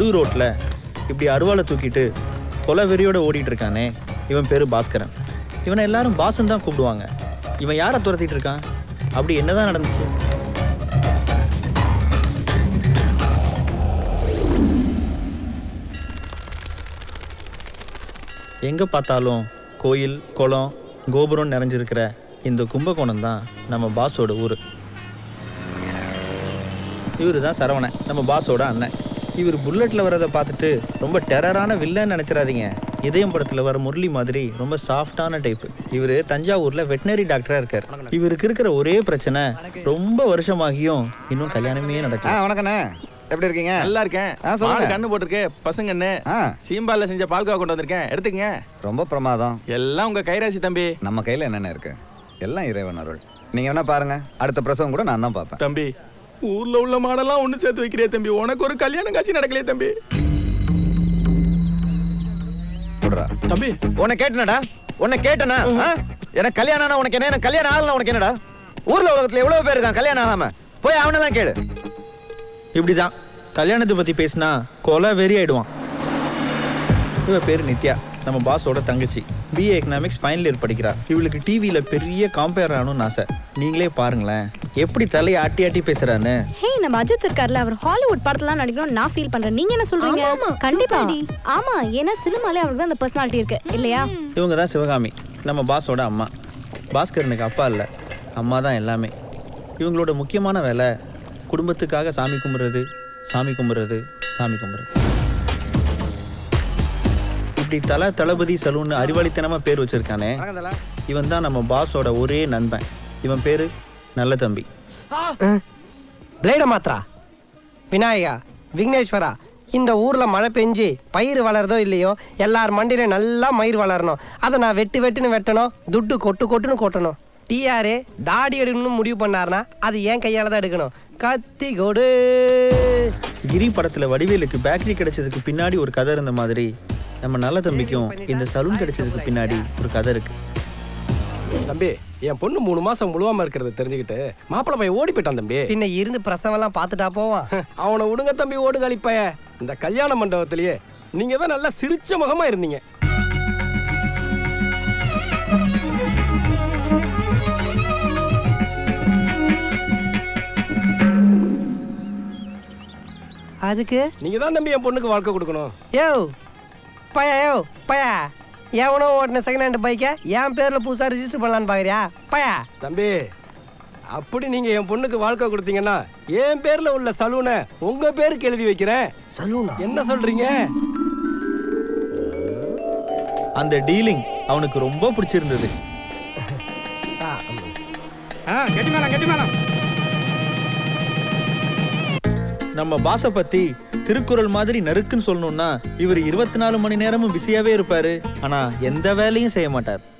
நடு ரோட்ல இப்படி அருவாளை தூக்கிட்டு கொலை வெறியோட ஓடிட்டு இருக்கானே இவன் பேரு பாஸ்கரன் இவனை எல்லாரும் பாசன் தான் கூப்பிடுவாங்க இவன் யாரை துரத்திட்டு இருக்கான் அப்படி என்னதான் நடந்துச்சு எங்க பார்த்தாலும் கோயில் குளம் கோபுரம் நிறைஞ்சிருக்கிற இந்த கும்பகோணம் தான் நம்ம பாஸோட ஊர் இவரு தான் சரவணன் நம்ம பாஸோட அண்ணன் இவர் புல்லட்ல வரதை பார்த்துட்டு ரொம்ப டெரரான வில்லன்னு நினைச்சிடாதீங்க இதயம் படத்துல வர முரளி மாதிரி ரொம்ப சாஃப்டான டைப் இவரு தஞ்சாவூர்ல வெட்டினரி டாக்டரா இருக்கார் இவருக்கு இருக்கிற ஒரே பிரச்சனை ரொம்ப வருஷமாகியும் இன்னும் கல்யாணமே ஆ நடக்கல வணக்கண்ணே எப்படி இருக்கீங்க நல்லா இருக்கேன் ஆ, சொல்லுங்க. மாடு கண்ணு போட்டிருக்கு பசங்க கண்ணு ஆ சீம்பால்ல செஞ்ச பால்கோவா கொண்டு வந்திருக்கேன் எடுத்துக்கங்க ரொம்ப பிரமாதம் எல்லாம் உங்க கைராசி தம்பி நம்ம கையில் என்னென்ன இருக்கு எல்லாம் இறைவன் அருள் நீங்க வேணா பாருங்க அடுத்த பிரசவம் கூட நான் தான் பார்ப்பேன் தம்பி ஊர்ல உள்ள மாடெல்லாம் ஒண்ணு சேர்த்து வைக்கிறியே தம்பி உனக்கு ஒரு கல்யாணம் காட்சி நடக்கலையே தம்பி சொல்றா தம்பி உன்னை கேட்டனடா உன்னை கேட்டனா ஆ? எனக்கு கல்யாணம் ஆனா உனக்கு என்ன எனக்கு கல்யாணம் ஆகல உனக்கு என்னடா ஊர்ல உலகத்துல எவ்வளவு பேர் இருக்கான் கல்யாணம் ஆகாம போய் அவனெல்லாம் கேளு இப்படிதான் கல்யாணத்தை பத்தி பேசினா கொலை வெறி ஆயிடுவான் இவ பேரு நித்யா நம்ம பாஸோட தங்கச்சி பிஏ எக்கனாமிக்ஸ் ஃபைனல் இயர் படிக்கிறா இவளுக்கு டிவியில பெரிய காம்பேர் ஆகணும்னு ஆசை நீங்களே பாருங்களேன் எப்படி தலையை ஆட்டி ஆட்டி பேசுறான்னு ஹே நம்ம அஜித் இருக்கார்ல அவர் ஹாலிவுட் படத்துலாம் நடிக்கணும் நான் ஃபீல் பண்றேன் நீங்க என்ன சொல்றீங்க கண்டிப்பா ஆமா ஏன்னா சினிமாலே அவருக்கு தான் அந்த பர்சனாலிட்டி இருக்கு இல்லையா இவங்க தான் சிவகாமி நம்ம பாஸோட அம்மா பாஸ்கரனுக்கு அப்பா இல்லை அம்மா தான் எல்லாமே இவங்களோட முக்கியமான வேலை குடும்பத்துக்காக சாமி கும்பிட்றது சாமி கும்பிட்றது சாமி கும்பிட்றது இப்படி தல தளபதி சலூன் அறிவாளித்தனமா பேர் வச்சிருக்கானே இவன் தான் நம்ம பாஸோட ஒரே நண்பன் இவன் பேரு நல்ல தம்பி பிளேட மாத்ரா விநாயகா விக்னேஸ்வரா இந்த ஊர்ல மழை பெஞ்சு பயிர் வளருதோ இல்லையோ எல்லார் மண்டியில நல்லா மயிர் வளரணும் அதை நான் வெட்டு வெட்டுன்னு வெட்டணும் துட்டு கொட்டு கொட்டுன்னு கொட்டணும் டிஆரே தாடி எடுக்கணும்னு முடிவு பண்ணாருன்னா அது என் கையால தான் எடுக்கணும் கத்தி கொடு கிரி படத்துல வடிவேலுக்கு பேக்கரி கிடைச்சதுக்கு பின்னாடி ஒரு கதை இருந்த மாதிரி நம்ம நல்ல தம்பிக்கும் இந்த சலூன் கிடைச்சதுக்கு பின்னாடி ஒரு கதை இருக்கு தம்பி என் பொண்ணு மூணு மாசம் முழுவாம இருக்கிறத தெரிஞ்சுக்கிட்டு மாப்பிள்ளை பையன் ஓடி போயிட்டான் தம்பி பின்ன இருந்து பிரசவம்லாம் பார்த்துட்டா போவான் அவனை விடுங்க தம்பி ஓடு கழிப்பைய இந்த கல்யாண மண்டபத்திலேயே நீங்க தான் நல்லா சிரிச்ச முகமா இருந்தீங்க அதுக்கு நீங்க தான் தம்பி என் பொண்ணுக்கு வாழ்க்கை கொடுக்கணும் யோ பயா யோ பயா எவனோ ஓட்டின செகண்ட் ஹேண்ட் பைக்கை என் பேர்ல புதுசா ரிஜிஸ்டர் பண்ணலான்னு பாக்குறியா பயா தம்பி அப்படி நீங்க என் பொண்ணுக்கு வாழ்க்கை கொடுத்தீங்கன்னா என் பேர்ல உள்ள சலூனை உங்க பேருக்கு எழுதி வைக்கிறேன் சலூனா என்ன சொல்றீங்க அந்த டீலிங் அவனுக்கு ரொம்ப பிடிச்சிருந்தது நம்ம பாஸை பத்தி திருக்குறள் மாதிரி நறுக்குன்னு சொல்லணும்னா இவர் இருபத்தி நாலு மணி நேரமும் பிஸியாவே இருப்பாரு ஆனா எந்த வேலையும் செய்ய மாட்டார்